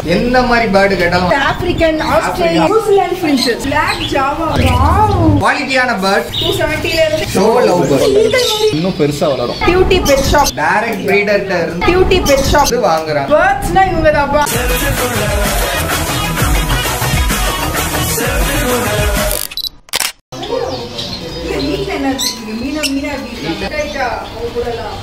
எந்த மாதிரி பேர்டு கேட்டாலும் African Australia New Zealand finches black Java wow குவாலிட்டியான பேர்ட் 270 ல இருந்து ஷோ லவ் பேர்ட் இன்னும் பெருசா வளரும் பியூட்டி பெட் ஷாப் டைரக்ட் பிரீடர்ட்ட இருந்து பியூட்டி பெட் ஷாப் வாங்குறாங்க பேர்ட்ஸ்னா இவங்க தான்ப்பா வீட்ல என்ன வச்சிருக்கீங்க மீனா மீனா வீட்ல ரைட்டா உங்க கூடலாம்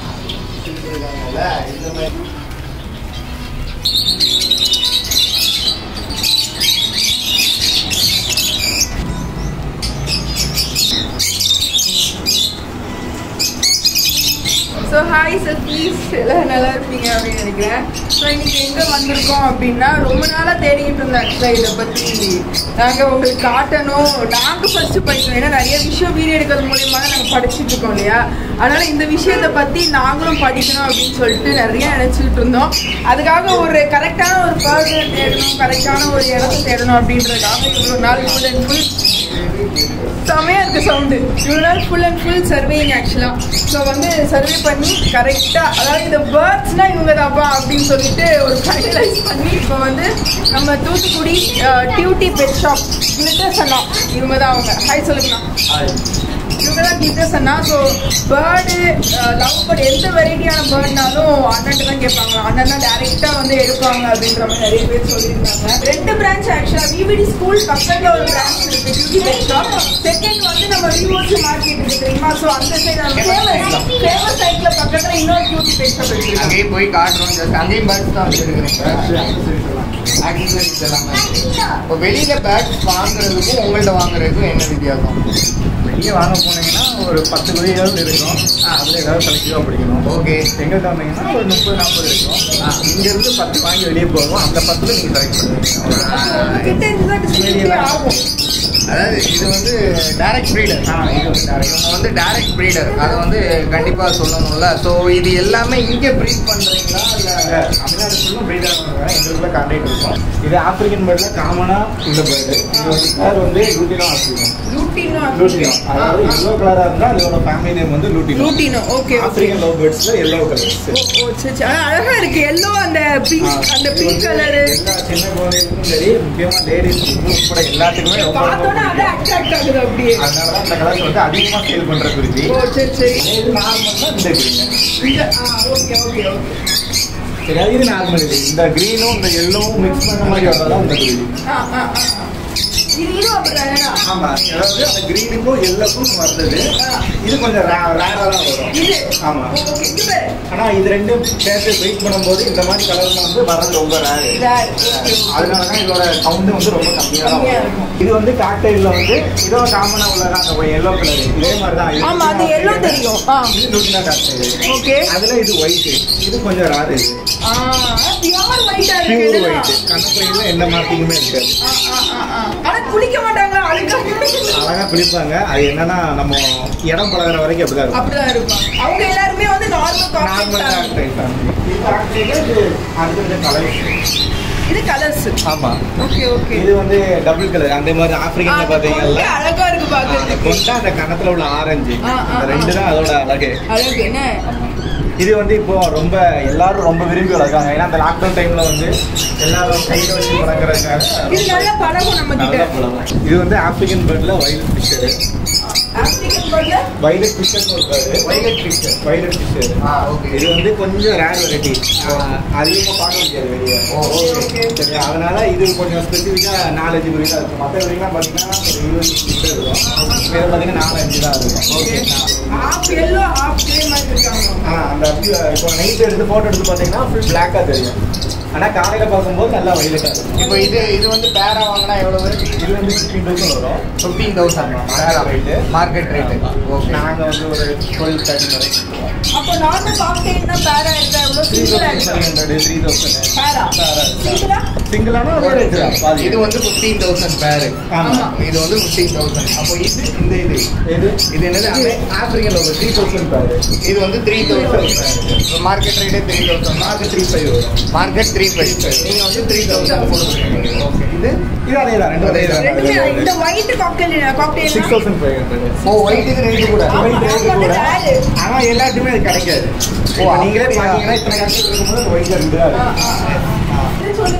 ஸோ ஹாய் சதீஷ் எல்லாம் நல்லா இருப்பீங்க அப்படின்னு நினைக்கிறேன் ஸோ இன்னைக்கு எங்கே வந்திருக்கோம் அப்படின்னா ரொம்ப நாளாக தேடிக்கிட்டு இருந்தேன் ஆக்சுவலாக இதை பற்றி நாங்கள் உங்களுக்கு காட்டணும் நாங்கள் ஃபஸ்ட்டு படிக்கணும் ஏன்னா நிறைய விஷயம் வீடியோ எடுக்கிறது மூலியமாக தான் நாங்கள் படிச்சுட்டு இருக்கோம் இல்லையா அதனால் இந்த விஷயத்தை பற்றி நாங்களும் படிக்கணும் அப்படின்னு சொல்லிட்டு நிறைய நினச்சிட்டு இருந்தோம் அதுக்காக ஒரு கரெக்டான ஒரு பர்சன் தேடணும் கரெக்டான ஒரு இடத்த தேடணும் அப்படின்றதுக்காக இவ்வளோ நாள் ஃபுல் அண்ட் ஃபுல் செமையா இருக்கு சவுண்டு இவ்வளோ நாள் ஃபுல் அண்ட் ஃபுல் சர்வேயிங் ஆக்சுவலாக ஸோ வந்து சர்வே பண்ணி கரெக்டாக அதாவது இந்த பேர்ட்ஸ்னா இவங்க தாப்பா அப்படின்னு சொல்லிட்டு ஒரு ஃபைனலைஸ் பண்ணி இப்போ வந்து நம்ம Thoothukudi beauty pet shop glitters அண்ணா இவங்க தான் அவங்க ஹாய் சொல்லுங்கண்ணா இவங்க தான் கிளிட்டர்ஸ் அண்ணா ஸோ பேர்டு லவ் பேர்டு எந்த வெரைட்டியான பேர்ட்னாலும் அண்ணன்ட்டு தான் கேட்பாங்க அண்ணன் தான் டேரெக்டாக வந்து எடுப்பாங்க அப்படின்ற மாதிரி நிறைய பேர் சொல்லியிருந்தாங்க ரெண்டு பிரான்ச் ஆக்சுவலாக விவிடி ஸ்கூல் பக்கத்தில் ஒரு பிரான்ச் இருக்கு டியூட்டி பெட் ஷாப் செகண்ட் வந்து நம்ம விவோசி மார்க்கெட் இருக்கு தெரியுமா ஸோ அந்த சைடு ஃபேமஸ் ஃபேமஸ் சைட்ல பக்கத்தில் இன்னொரு டியூட்டி பெட் ஷாப் இருக்கு அங்கேயும் போய் காட்டுறோம் just அங்கேயும் பேர்ட்ஸ் தான் வச்சிருக்கிறீங்க ஆக்சசரிஸ் எல்லாமே இப்போ வெளியில பேர்ட்ஸ் வாங்குறதுக்கும் உங்கள்ட்ட வாங்குறதுக்கும் என்ன வித்தியாசம் வெளியே வாங்க போனீங்கன்னா ஒரு பத்து குதிரையாவது இருக்கும் அதுல ஏதாவது செலக்டிவா பிடிக்கணும் ஓகே எங்கள்கிட்ட வந்தீங்கன்னா ஒரு முப்பது நாற்பது இருக்கும் இங்க இருந்து பத்து வாங்கி வெளியே போவோம் அந்த பத்துல நீங்க செலக்ட் பண்ணுவீங்க கிட்ட இருந்து தான் டிஸ்ட்ரிபியூட்டே ஆகும் அதாவது இது வந்து டைரக்ட் ப்ரீடர் ஆ, இது வந்து direct. இவங்க வந்து டைரக்ட் ப்ரீடர் அதை வந்து கண்டிப்பா சொல்லணும்ல ஸோ இது எல்லாமே இங்கே ப்ரீட் பண்றீங்களா இல்ல, இல்லை தமிழ்நாடு ஃபுல்லும் breeder ஆ எங்களுக்குள்ள கான்டாக்ட் இருக்கும் இது ஆப்பிரிக்கன் பேர்ட்ல காமனா உள்ள பேர்டு இது வந்து கலர் வந்து லூட்டினோ ஆப்பிரிக்கன் லூட்டினோ லூட்டினோ அதாவது எல்லோ கலரா இருந்தா அதோட ஃபேமிலி நேம் வந்து lutino lutino okay okay African love பேர்ட்ஸ்ல எல்லோ கலர்ஸ் ஓ சரி சரி ஆனா அழகா இருக்கு எல்லோ அந்த பிங்க் அந்த பிங்க் கலரு எல்லா சின்ன குழந்தைகளுக்கும் சரி முக்கியமா லேடிஸ் உட்பட எல்லாத்துக்குமே ரொம்ப ரொம்ப பார்த்தோன்னா அது பிடிக்கும். அட்ராக்ட் ஆகுது அப்படியே அதனால தான் இந்த கலர்ஸ் வந்து அதிகமா சேல் பண்ற குருஜி ஓ சரி சரி இது நார்மல்னா இந்த கிரீன் இந்த ஆ ஓகே ஓகே ஓகே சரி அது இது நார்மல் இது இந்த கிரீனும் இந்த எல்லோவும் மிக்ஸ் பண்ண மாதிரி வரதான் இந்த குருஜி ஆ ஆ ஆ ஆ. இது இதுவும் அப்படிதானேண்ணா ஆமா அதாவது அந்த கிரீனுக்கும் எல்லோக்கும் வந்தது ஆ. இது கொஞ்சம் ரேரா தான் வரும் இது ஆமா ஓகே இது பாரு ஆனா இது ரெண்டும் சேர்த்து வெயிட் பண்ணும்போது இந்த மாதிரி கலர்ல வந்து வர்றது ரொம்ப ரேர் Rare, okay. அதனாலதான் இதோட கவுண்ட் வந்து ரொம்ப கம்மியா தான் கம்மியா வரும். இருக்கும். இது வந்து காக்டைல்ல வந்து இதோ காமனா உள்ளதா அந்த எல்லோ கலர் இதே மாதிரி தான் ஆமா அது எல்லோ தெரியும் ஆ இது லூட்டினா காக்டைல் ஓகே அதுல இது ஒயிட் இது கொஞ்சம் ரேர் இது ஆ பியூர் ஒயிட்டா பியூர் இருக்கு ஒயிட் கண்ணப்பையில எந்த மார்க்கிங்குமே இருக்காது ஆ ஆ ஆ ஆ ஆனா குளிக்க மாட்டாங்களா அழுக்கா அழகா பிடிப்பாங்க அது என்னன்னா நம்ம இடம் பழகுற வரைக்கும் அப்படிதான் இருக்கும் அப்படிதான் இருப்பாங்க அவங்க எல்லாருமே வந்து நார்மல் நார்மல் காஃபி காக்டைல் இது அடுத்த கலர் இது கலர்ஸ் ஆமா ஓகே ஓகே இது வந்து டபுள் கலர் அந்த மாதிரி ஆப்பிரிக்கன்ல பாத்தீங்கல்ல அழகா இருக்கு அந்த பாக்குறதுக்கு கொண்டா அந்த கணத்துல உள்ள ஆரஞ்சு ஆ, ஆ, இந்த ரெண்டு தான் அதோட அழகு அழகு என்ன இது வந்து இப்போ ரொம்ப எல்லாரும் ரொம்ப விரும்பி வளர்க்காங்க ஏன்னா அந்த லாக்டவுன் டைம்ல வந்து எல்லாரும் கையில வச்சு வளர்க்குறதுக்காக இது நல்லா பழகும் நம்ம கிட்ட நல்லா பழகும். இது வந்து ஆப்பிரிக்கன் பேர்ட்ல வைலட் ஃபிஷர் ஆப்பிரிக்கன் பேர்ட்ல வைலட் ஃபிஷர் ஒரு bird violet Fischer violet Fischer ஆ ஓகே இது வந்து கொஞ்சம் ரேர் வெரைட்டி அதிகமா பார்க்க முடியாது வெளியே ஓ ஓகே சரியா அதனால இது கொஞ்சம் ஸ்பெசிஃபிக்கா நாலஞ்சு குறி தான் இருக்கும் மற்ற வரைக்கும் பார்த்தீங்கன்னா ஒரு இருபது கிட்ட இருக்கும் வேற பார்த்தீங்கன்னா நாலஞ்சு தான் இருக்கும் okay half yellow half grey மாதிரி இருக்காங்க ஆ அந்த அப்படி இப்போ நைட் எடுத்து போட்டோ எடுத்து பார்த்தீங்கன்னா ஃபுல் பிளாக்காக தெரியும் ஆனால் காலையில் பார்க்கும்போது நல்லா வயலட்டாக இருக்கும் இப்போ இது இது வந்து பேரா வாங்கினா எவ்வளவு இது வந்து ஃபிஃப்டீன் தௌசண்ட் வரும் ஃபிஃப்டீன் தௌசண்ட் பேரா rate. மார்க்கெட் ரேட்டு ஓகே நாங்கள் வந்து ஒரு டுவெல் தேர்ட்டி வரைக்கும் அப்போ நார்மல் காக்டெயில்னா பேரா எடுத்தா எவ்வளோ த்ரீ சிங்கிளா தௌசண்ட் எடுத்தா ஹண்ட்ரட் த்ரீ தௌசண்ட் பேரா சிங்கிளா சிங்கிளானா அதே ரேட் தான் பாதி இது வந்து ஃபிஃப்டீன் தௌசண்ட் பேரு ஆமா இது வந்து ஃபிஃப்டீன் தௌசண்ட் அப்போ இது இந்த இது இது இது என்னது ஆப்பிரிக்கன் ஒரு த்ரீ தௌசண்ட் பாரு இது வந்து த்ரீ தௌசண்ட் மார்க்கெட் ரேட்டே three thousand mark three five வரும் மார்க்கெட் த்ரீ ஃபைவ் நீங்க வந்து த்ரீ தௌசண்ட் கொடுக்குறீங்க ஓகே இது இது அதே தான் ரெண்டு அதே ரெண்டுமே தான் இந்த white cocktail six cocktail thousand five hundred ஓ ஒயிட்டுக்கு ரேட்டு கூட ஆமா. ஒயிட் ரேட் அது கூட rare. ஆனா எல்லாத்துக்குமே அது கிடைக்காது ஓ, ஓ நீங்களே அப்படியா? பாத்தீங்கன்னா இத்தனை கணக்கு இருக்கும்போது ஒயிட்ல ரெண்டு தான் ஆ, இருக்கு ஆ, ஆ. சரி, சொல்லுங்க மத்தது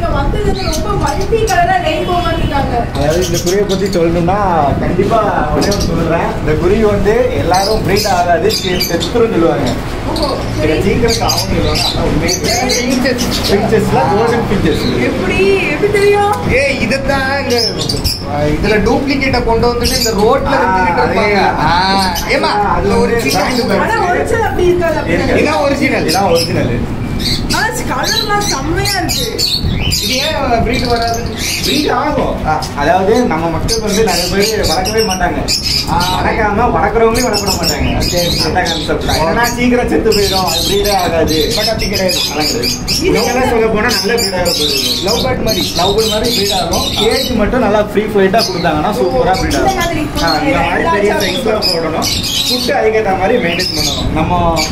வந்து ரொம்ப மல்டி கலரா ரெயின்போ மாதிரி இருக்காங்க அதாவது இந்த குருவியை பத்தி சொல்லணும்னா கண்டிப்பா ஒரே ஒன்று சொல்றேன் இந்த குருவி வந்து எல்லாரும் பிரீட் ஆகாது செத்துரும் சொல்லுவாங்க ஓ சில சரி சீக்கிரம் ஆகும் சொல்லுவாங்க ஆனா உண்மையே Finches. பிக்சர்ஸ்ல கோல்டன் பிக்சர்ஸ் எப்படி எப்படி தெரியும் ஏய் இதுதான் இந்த அஹ், இதுல டூப்ளிகேட்ட கொண்டு வந்துட்டு இந்த ரோட்ல ஆ, வித்துக்கிட்டு இருப்பாங்க அதே. ஆ, ஏமா அது அதுல ஒரு வந்து சின்ன brand இது ஆனா ஒரிஜினல் அப்படி இருக்காது அப்படி இருக்கு. இதான் original. இதான் ஒரிஜினல் ஆனா கலர்லாம் செம்மையா இருக்கு இது ஏன் பிரீட் வராது பிரீட் ஆகும் அதாவது நம்ம மக்கள் வந்து நிறைய பேர் வளர்க்கவே மாட்டாங்க ஆ. வளர்க்காம வளர்க்குறவங்களே வளர்க்க மாட்டாங்க சரி. அந்த கான்செப்ட் ஏன்னா சீக்கிரம் செத்து போயிடும் அது பிரீடே ஆகாது பட் அப்படி கிடையாது வளர்க்குறது இது இதெல்லாம் சொல்ல போனா நல்ல பிரீடாக போகுது லவ் பேர்ட் மாதிரி லவ் பேர்ட் மாதிரி பிரீட் ஆகும் கேஜ் மட்டும் நல்லா ஃப்ரீ ஃபைட்டாக கொடுத்தாங்கன்னா சூப்பராக பிரீட் இந்த ஆகும் மாதிரி ஆ, இந்த மாதிரி எல்லா பெரிய சாப்பிடும். சைஸ்ல போடணும் ஃபுட்டு அதுக்கேற்ற மாதிரி மெயின்டைன் பண்ணணும் நம்ம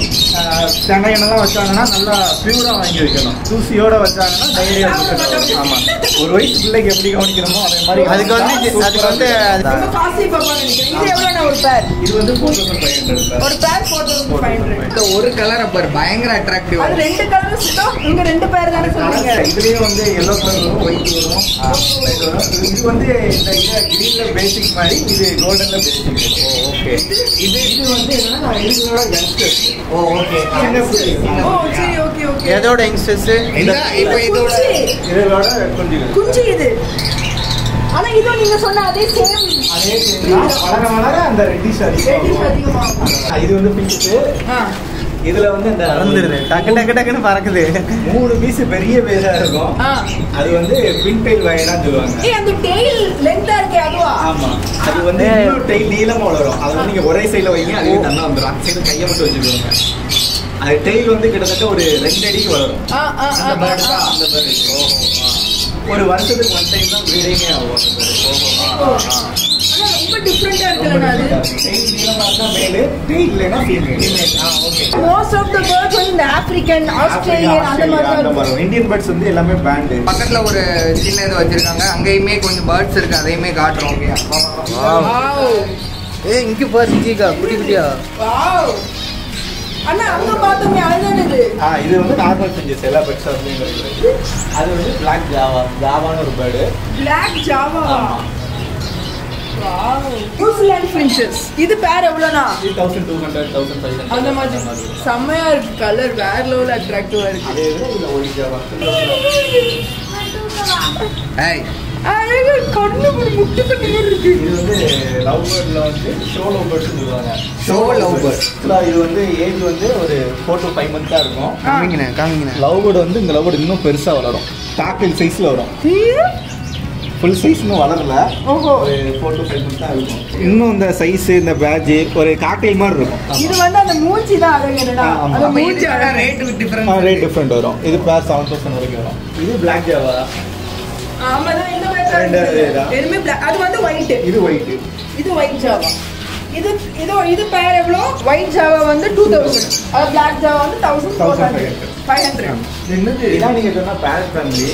தென்னை எண்ணெய்லாம் வச்சாங்கன்னா நல்லா பியூரா வாங்கி வைக்கணும் தூசியோட வச்சாங்கன்னா தைரியம் கொடுக்கணும் ஆமா ஒரு வயசு பிள்ளைக்கு எப்படி கவனிக்கிறோமோ அதே மாதிரி அதுக்கு வந்து அதுக்கு வந்து ரொம்ப காஸ்ட்லி பாப்பான்னு நினைக்கிறேன் இது எவ்வளோண்ணா ஒரு பேர் இது வந்து ஃபோர் தௌசண்ட் ஃபைவ் ஹண்ட்ரட் ஒரு பேர் ஃபோர் தௌசண்ட் ஃபைவ் ஹண்ட்ரட் இந்த ஒரு கலரை பாரு பயங்கர அட்ராக்டிவ் அது ரெண்டு கலர் சுத்தம் இங்க ரெண்டு பேர் தானே சொல்றீங்க இதுலயும் வந்து எல்லோ கலர் வரும் ஒயிட் வரும் white வரும் இது வந்து இந்த இது கிரீன்ல பேசிக் மாதிரி இது கோல்டன்ல பேசிக் ஓகே இது இது வந்து என்னன்னா இதுங்களோட யங்ஸ்டர்ஸ் ஓ ஓகே சின்ன பிள்ளைங்க. ஓ சரி ஓகே ஓகே எதோட யங்ஸ்டர்ஸ் இந்த இப்போ இதோட குஞ்சு இதோட கொஞ்சம் குஞ்சு இது ஆனா இதுவும் நீங்க சொன்ன அதே சேம் அதே சேர்த்துதான் வளர வளர அந்த ரெட்டிஷ் அதிகம் அதிகமாகும் இது வந்து பிச்சுட்டு ஆ இதுல வந்து இந்த பறந்துருது டக்கு டக்கு டக்குன்னு பறக்குது மூணு பீஸ் பெரிய பேரா இருக்கும் ஆ அது வந்து பின்டைல் வயனா சொல்லுவாங்க ஏய் அந்த டெயில் லென்த்தா இருக்கே அதுவா ஆமா அது வந்து ஏய். இன்னும் டெய்ல் நீளமா வளரும் அது வந்து நீங்க ஒரே சைடுல வைங்க அதுவே தண்ணா வந்துடும் அந்த சைடு கையை மட்டும் வச்சுக்கோங்க அது டெய்ல் வந்து கிட்டத்தட்ட ஒரு ரெண்டு அடிக்கு வளரும் ஆ ஆ ஆ, அந்த bird ஆ, தான் ஆ. அந்த பேர்டு ஒரு வருஷத்துக்கு ஒன் டைம் தான் ப்ரீடிங்கே ஆகும் அந்த bird. ஓ. ஆனா ரொம்ப டிஃப்ரெண்டா இருக்குல்ல அது டெய்ல் நீளமா இருந்தா மேலு டெய்ல் இல்லைன்னா female most of the birds வந்து இந்த ஆப்பிரிக்கன் ஆஸ்திரேலியன் அந்த மாதிரி தான் இருக்கும் இந்தியன் பேர்ட்ஸ் வந்து எல்லாமே பேண்டு பக்கத்துல ஒரு சின்ன இது வச்சிருக்காங்க அங்கேயுமே கொஞ்சம் பேர்ட்ஸ் இருக்கு அதையுமே காட்டுறோம் ஓகே வாவ் ஏ இங்க பாரு ஜீகா குட்டி குட்டியா வாவ் அண்ணா அங்க பார்த்தோமே அதுதானே இது ஆ இது வந்து நார்மல் பிஞ்சஸ் எல்லா பெட்ஸ் அப்படிங்கிறது அது வந்து பிளாக் ஜாவா ஜாவான்னு ஒரு பேர்டு பிளாக் ஜாவா ஆமா வாவ் நியூசிலாந்து ஃபின்ச்சஸ் இது பேர் எவ்வளோண்ணா three thousand two hundred thousand five hundred அந்த மாதிரி செம்மையா இருக்கு கலர் வேற லெவல் அட்ராக்டிவா இருக்கு அதே இது இல்லை ஒளி ஜாவா ஏய் அழகு கண்ணு இப்படி முட்டு கட்டி மாதிரி இருக்கு இது வந்து லவ் பேர்ட்ல வந்து ஷோ லவ் பேர்ட்ஸ் சொல்லுவாங்க Show love bird. Actually, இது வந்து ஏஜ் வந்து ஒரு ஃபோர் டு ஃபைவ் மந்த் தான் இருக்கும் காமிங்கண்ணே காமிங்கண்ணே லவ் பேர்டு வந்து இந்த லவ் பேர்டு இன்னும் பெருசா வளரும் டாக்கிள் சைஸ்ல வரும் ஃபுல் சைஸ் இன்னும் வளரல ஓஹோ ஒரு ஃபோர் டு ஃபைவ் மந்த் தான் இருக்கும் இன்னும் இந்த சைஸ் இந்த பேட்ச் ஒரு காக்டெயில் மாதிரி இருக்கும் இது வந்து அந்த மூஞ்சி தான் அழகு என்னடா ஆ, ஆமா. அந்த அப்ப மூஞ்சி இதுக்கான அழகு ரேட் ரேட் டிஃபரன்ஸ் டிஃப்ரெண்ட் வரும் இது பேர் செவன் தௌசண்ட் வரைக்கும் வரும் இது பிளாக் ஜாவா ஆமா தான் இந்த மாதிரி ரெண்டு தான் அதே தான். எதுவுமே black. அது வந்து ஒயிட் இது ஒயிட் இது ஒயிட் ஜாவா இது இது இது பேர் எவ்வளோ ஒயிட் ஜாவா வந்து டூ தௌசண்ட் அது பிளாக் ஜாவா வந்து thousand four hundred five hundred என்னது இதான் நீங்க சொன்ன பேரட் ஃபேமிலி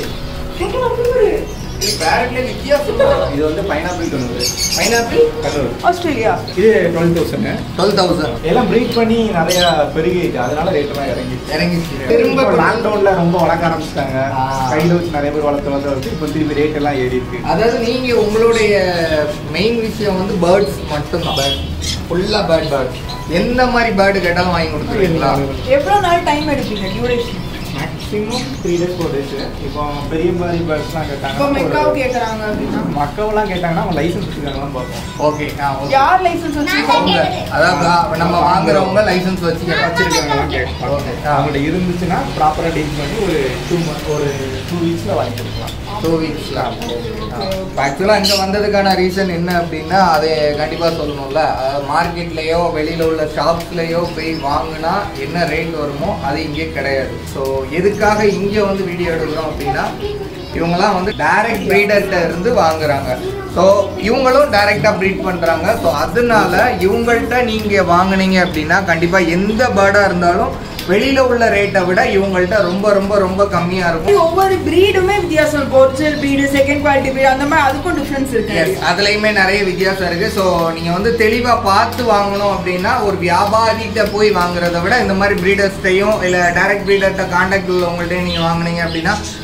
பேரட்ல வித்தியாசம் இது வந்து pineapple conure pineapple conure Australia இது டுவெல் தௌசண்ட் டுவெல் தௌசண்ட் எல்லாம் பிரீட் பண்ணி நிறைய பெருகிட்டு அதனால ரேட் எல்லாம் இறங்கி இறங்கிச்சு திரும்ப திரும்ப லாக்டவுன்ல ரொம்ப வளர்க்க ஆரம்பிச்சிட்டாங்க ஆ. கையில வச்சு நிறைய பேர் வளர்த்து வளர்த்து வளர்த்து இப்போ திரும்பி ரேட் எல்லாம் ஏறி இருக்கு அதாவது நீங்க உங்களுடைய மெயின் விஷயம் வந்து பேர்ட்ஸ் மட்டும்தான் பேர்ட் ஃபுல்லா பேர்ட் பேர்ட் எந்த மாதிரி பேர்டு கேட்டாலும் வாங்கி கொடுத்துருவீங்களா எவ்வளோ நாள் டைம் எடுப்பீங்க duration maximum three days four days இப்போ பெரிய மாதிரி பேர்ட்ஸ்லாம் இப்போ மெக்காவ் கேட்டாங்கன்னா கேட்குறாங்க அப்படின்னா மக்கவெல்லாம் கேட்டாங்கன்னா அவங்க லைசன்ஸ் வச்சுருக்காங்களான்னு பார்ப்போம் ஓகே ஆ ஓகே யார் லைசன்ஸ் வச்சிருக்காங்க அதாவது ஆ, நம்ம வாங்குறவங்க லைசன்ஸ் வச்சுக்கலாம் வச்சிருக்காங்களான்னு கேட்பாங்க ஓகே அவங்கள்ட்ட இருந்துச்சுன்னா ப்ராப்பராக டீல் பண்ணி ஒரு டூ மந்த் ஒரு டூ வீக்ஸில் வாங்கி கொடுக்கலாம் டூ வீக்ஸ்ல ஆக்சுவலாக இங்கே வந்ததுக்கான ரீசன் என்ன அப்படின்னா அதை கண்டிப்பாக சொல்லணும்ல மார்க்கெட்லேயோ வெளியில் உள்ள ஷாப்ஸ்லேயோ போய் வாங்கினா என்ன ரேட் வருமோ அது இங்கே கிடையாது ஸோ எதுக்காக இங்கே வந்து வீடியோ எடுக்கிறோம் அப்படின்னா இவங்கெல்லாம் வந்து டைரக்ட் ப்ரீடர்கிட்ட இருந்து வாங்குறாங்க ஸோ இவங்களும் டைரெக்டாக ப்ரீட் பண்ணுறாங்க ஸோ அதனால இவங்கள்ட்ட நீங்கள் வாங்குனீங்க அப்படின்னா கண்டிப்பாக எந்த பேர்டாக இருந்தாலும் வெளியில் உள்ள ரேட்டை விட இவங்கள்ட்ட ரொம்ப ரொம்ப ரொம்ப கம்மியாக இருக்கும் ஒவ்வொரு பிரீடுமே வித்தியாசம் இருக்கும் original breed second quality breed அந்த மாதிரி அதுக்கும் டிஃபரன்ஸ் இருக்கு Yes, அதுலயுமே நிறைய வித்தியாசம் இருக்கு ஸோ நீங்க வந்து தெளிவா பார்த்து வாங்கணும் அப்படின்னா ஒரு வியாபாரிகிட்ட போய் வாங்குறத விட இந்த மாதிரி பிரீடர்ஸ்டையும் இல்ல டைரக்ட் பிரீடர்கிட்ட கான்டாக்ட் உள்ளவங்கள்ட்டையும் நீங்க வாங்குனீங்க அப்படின்னா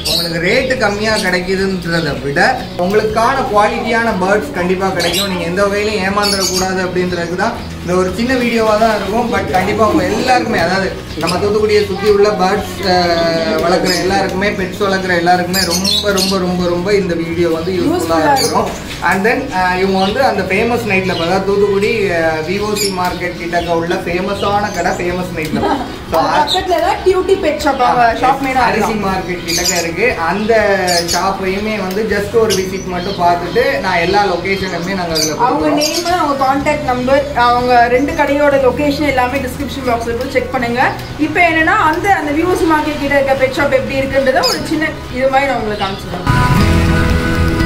உங்களுக்கு ரேட்டு கம்மியாக கிடைக்குதுன்றதை விட உங்களுக்கான குவாலிட்டியான பேர்ட்ஸ் கண்டிப்பாக கிடைக்கும் நீங்கள் எந்த வகையிலும் ஏமாந்துடக்கூடாது அப்படின்றதுக்கு தான் இந்த ஒரு சின்ன வீடியோவாக தான் இருக்கும் பட் கண்டிப்பாக உங்க எல்லாருக்குமே அதாவது நம்ம தூத்துக்குடியை சுற்றி உள்ள பேர்ட்ஸ் வளர்க்குற எல்லாருக்குமே பெட்ஸ் வளர்க்குற எல்லாருக்குமே ரொம்ப ரொம்ப ரொம்ப ரொம்ப இந்த வீடியோ வந்து யூஸ்ஃபுல்லாக Useful-ஆ இருக்கும் அண்ட் தென் இவங்க வந்து அந்த ஃபேமஸ் நைட்டில் அதாவது தூத்துக்குடி விஓசி மார்க்கெட் கிட்டக்க உள்ள ஃபேமஸான கடை ஃபேமஸ் நைட்டில் ஸோ பக்கத்துல தான் டியூட்டி பெட் ஷாப் ஷாப் மேனா அரிசி மார்க்கெட் கிட்டக்க இருக்கு அந்த ஷாப்பையுமே வந்து ஜஸ்ட் ஒரு விசிட் மட்டும் பார்த்துட்டு நான் எல்லா லொகேஷனுமே நாங்கள் அதில் அவங்க நேம் அவங்க கான்டாக்ட் நம்பர் அவங்க ரெண்டு கடையோட லொகேஷன் எல்லாமே டிஸ்கிரிப்ஷன் பாக்ஸ்ல போய் செக் பண்ணுங்க இப்போ என்னன்னா அந்த அந்த வியூஸ் மார்க்கெட் கிட்ட இருக்க பெட் ஷாப் எப்படி இருக்குன்றத ஒரு சின்ன இது மாதிரி நான் உங்களுக்கு காமிச்சிடுறேன்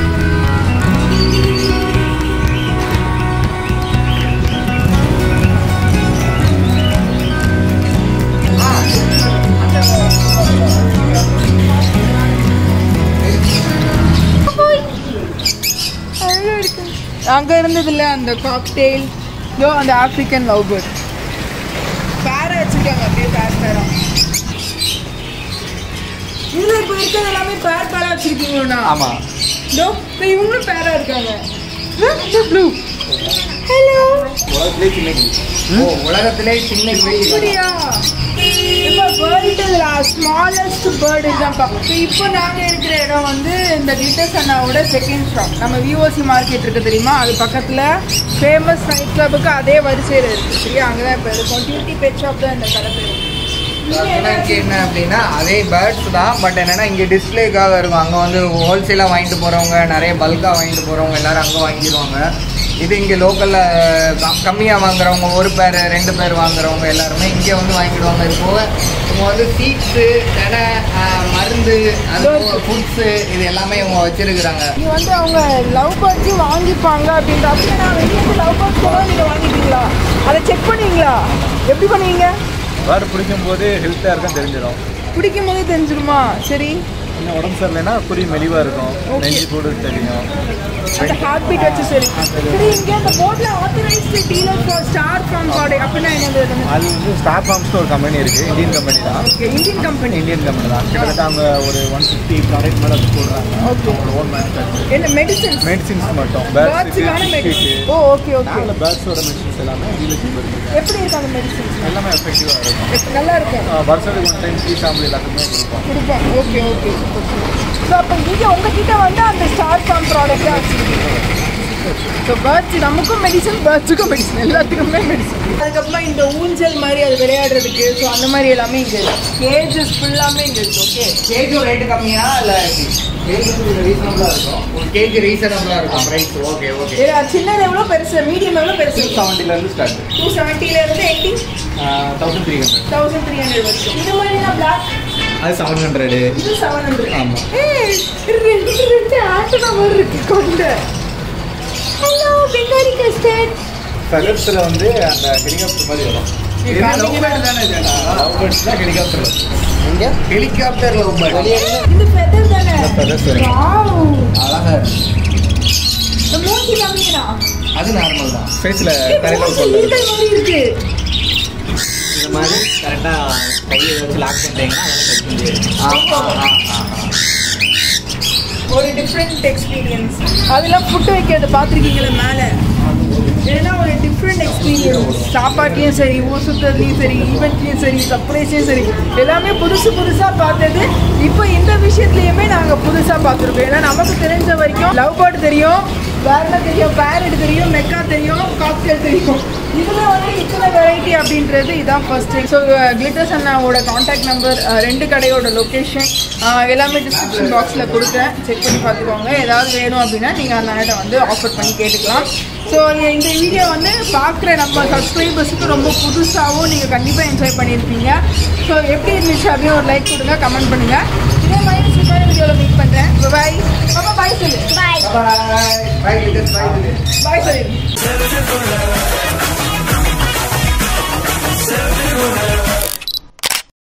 அங்க இருந்ததுல அந்த காக்டெயில் இதோ அந்த ஆப்பிரிக்கன் லவ் பேர்ட் பேரா வச்சிருக்காங்க அப்படியே பேர் பேரா இதுல இப்போ இருக்கிறது எல்லாமே பேர் பேரா வச்சிருக்கீங்களா ஆமா இதோ இப்போ இவங்களும் பேரா இருக்காங்க ப்ளூ ஹலோ உலகத்திலே சின்ன கிளி ஓ உலகத்திலே சின்ன கிளி அப்படியா இப்போ வேர்ல்டுல ஸ்மாலஸ்ட் பேர்டு இதுதான்ப்பா ஸோ இப்போ நாங்கள் இருக்கிற இடம் வந்து இந்த கிளிட்டர்ஸ் அண்ணாவோட செகண்ட் ஷாப் நம்ம விஓசி மார்க்கெட் இருக்கு தெரியுமா அது பக்கத்தில் ஃபேமஸ் நைட் கிளப்புக்கு அதே வரிசையில் இருக்கு சரியா அங்கே தான் இப்போ இருக்கும் டியூட்டி பெட் ஷாப் தான் இந்த கடை பேர் எனக்கு என்ன அப்படின்னா அதே பேர்ட்ஸ் தான் பட் என்னன்னா இங்கே டிஸ்பிளேக்காக இருக்கும் அங்கே வந்து ஹோல்சேலாக வாங்கிட்டு போகிறவங்க நிறைய பல்காக வாங்கிட்டு போகிறவங்க எல்லாரும் அங்கே வாங்கிடுவாங்க இது இங்கே லோக்கலில் கம்மியாக வாங்குறவங்க ஒரு பேர் ரெண்டு பேர் வாங்குறவங்க எல்லாருமே இங்கே வந்து வாங்கிடுவாங்க இது போக இவங்க வந்து சீட்ஸு தினை ஆஹ், மருந்து அது போக ஃபுட்ஸு இது எல்லாமே இவங்க வச்சிருக்கிறாங்க இங்கே வந்து அவங்க லவ் பேர்ட்ஸும் வாங்கிப்பாங்க அப்படின்ற அப்படியே நான் வெளியே லவ் பேர்ட்ஸ் கூட நீங்கள் வாங்கிப்பீங்களா அதை செக் பண்ணுவீங்களா எப்படி பண்ணுவீங்க பேர்டு பிடிக்கும் போது ஹெல்த்தாக இருக்கும் தெரிஞ்சிடும் பிடிக்கும் போதே தெரிஞ்சிருமா சரி இன்னும் உடம்பு சரியில்லைன்னா குறி மெலிவாக இருக்கும் Okay. நெஞ்சு கூட தெரியும் அந்த ஹார்ட் பீட் வச்சு சரி சரி இங்கே அந்த போர்டில் authorised dealer for star farm product அப்படின்னா என்னது அது வந்து ஸ்டார் ஃபார்ம்ஸ்னு ஒரு கம்பெனி இருக்குது இந்தியன் கம்பெனி தான் okay Indian company Indian company தான் கிட்டத்தட்ட அவங்க ஒரு ஒன் ஃபிஃப்டி ப்ராடக்ட் மேலே வச்சு போடுறாங்க Okay. அவங்களோட ஓன் மேனுஃபேக்சர் என்ன மெடிசன்ஸ் மெடிசின்ஸ் மட்டும் பேர்ட்ஸுக்கான பேர்ட்ஸுக்கு மெடிசன் ஓ ஓகே ஓகே நாங்கள் பேர்ட்ஸோட மெடிசின்ஸ் எல்லாமே டீலர்ஷிப் இருக்குது எப்படி இருக்கு அந்த மெடிசன்ஸ் எல்லாமே எஃபெக்டிவாக இருக்கும் நல்லா இருக்கும் ஆஹ் வருஷத்துக்கு ஒன் டைம் டீ சாம்பிள் எல்லாத்துக்குமே கொடுப்போம் கொடுப்போம் ஓகே ஓகே ஸோ அப்போ இங்கே உங்ககிட்ட வந்து அந்த ஸ்டார் ஃபார்ம் ப்ராடக்டாக வச்சுருக்கீங்க ஸோ பேர்ட்ஸ் நமக்கும் மெடிசன் பேர்ட்ஸுக்கும் மெடிசன் எல்லாத்துக்குமே மெடிசன் அதுக்கப்புறம் இந்த ஊஞ்சல் மாதிரி அது விளையாடுறதுக்கு ஸோ அந்த மாதிரி எல்லாமே இங்கே கேஜஸ் ஃபுல்லாமே இங்கே இருக்கு ஓகே கேஜும் ரேட்டு கம்மியா இல்லை கேஜி ரீசனபிளாக இருக்கும் ஒரு கேஜி ரீசனபிளாக இருக்கும் ப்ரைஸ் ஓகே ஓகே சின்னது எவ்வளோ பெருசு மீடியம் எவ்வளோ பெருசு டூ செவன்ட்டிலேருந்து ஸ்டார்ட் டூ செவன்ட்டிலேருந்து eighty thousand three hundred thousand three hundred வரைக்கும் இது மாதிரினா பிளாக் அது செவன் ஹண்ட்ரடு இது செவன் ஹண்ட்ரட் ஆமா. ஏய் ரெண்டு ரெண்டு ஆண்டனா மாதிரி இருக்கு கொண்டு ஹலோ பெங்காலி கஸ்டர்ட் ஃபெலப்ஸில் வந்து அந்த ஹெலிகாப்டர் மாதிரி வரும் லவ் பேர்ட் தானே இதெல்லாம்? லவ் பேர்ட்ஸ் தான் ஹெலிகாப்டர் எங்க ஹெலிகாப்டர் லவ் பேர்ட் இது ஃபெதர் தானே இந்த feathers வரும். வாவ் அழகா இருக்கு இந்த மூஞ்சி காமிங்கடா அது நார்மல் தான் ஃபேஸில் ஏய், தரையில் மூஞ்சி கொண்டு ஈர்க்கல் மாதிரி இருக்கு இந்த மாதிரி கரெக்டாக கையை வச்சு லாக் பண்ணிட்டீங்கன்னா அதெல்லாம் கட் பண்ணிடுது ஒரு டிஃப்ரெண்ட் எக்ஸ்பீரியன்ஸ் அதெல்லாம் ஃபுட்டு வைக்கிறது பார்த்துருக்கீங்களா மேலே ஏன்னா ஒரு டிஃப்ரெண்ட் எக்ஸ்பீரியன்ஸ் சாப்பாட்லேயும் சரி ஊர் சுற்றுறதுலையும் சரி ஈவெண்ட்லேயும் சரி சர்ப்ரைஸ்லையும் சரி எல்லாமே புதுசு புதுசாக பார்த்தது இப்போ இந்த விஷயத்துலையுமே நாங்கள் புதுசாக பார்த்துருக்கோம் ஏன்னா நமக்கு தெரிஞ்ச வரைக்கும் லவ் பேர்ட் தெரியும் வேற என்ன தெரியும் பேரட் தெரியும் மெக்கா தெரியும் காக்டெயில் தெரியும் இதில் வந்து இத்தனை வெரைட்டி அப்படின்றது இதான் ஃபர்ஸ்ட் ஸோ கிளிட்டர்ஸ் அண்ணாவோட காண்டாக்ட் நம்பர் ரெண்டு கடையோட லொக்கேஷன் எல்லாமே டிஸ்கிரிப்ஷன் பாக்ஸில் கொடுத்தேன் செக் பண்ணி பார்த்துக்கோங்க ஏதாவது வேணும் அப்படின்னா நீங்கள் அந்த அண்ணாட்ட வந்து ஆஃபர் பண்ணி கேட்டுக்கலாம் ஸோ இந்த வீடியோ வந்து பார்க்குற நம்ம சப்ஸ்கிரைபர்ஸுக்கு ரொம்ப புதுசாகவும் நீங்கள் கண்டிப்பாக என்ஜாய் பண்ணியிருப்பீங்க ஸோ எப்படி இருந்துச்சு அப்படின்னு ஒரு லைக் கொடுங்க கமெண்ட் பண்ணுங்கள் இதே மாதிரி சூப்பரான வீடியோவில் மீட் பண்ணுறேன் பாய் பாப்பா பாய் சொல்லு பாய் பாய் பாய் பாய் பாய் சொல்லு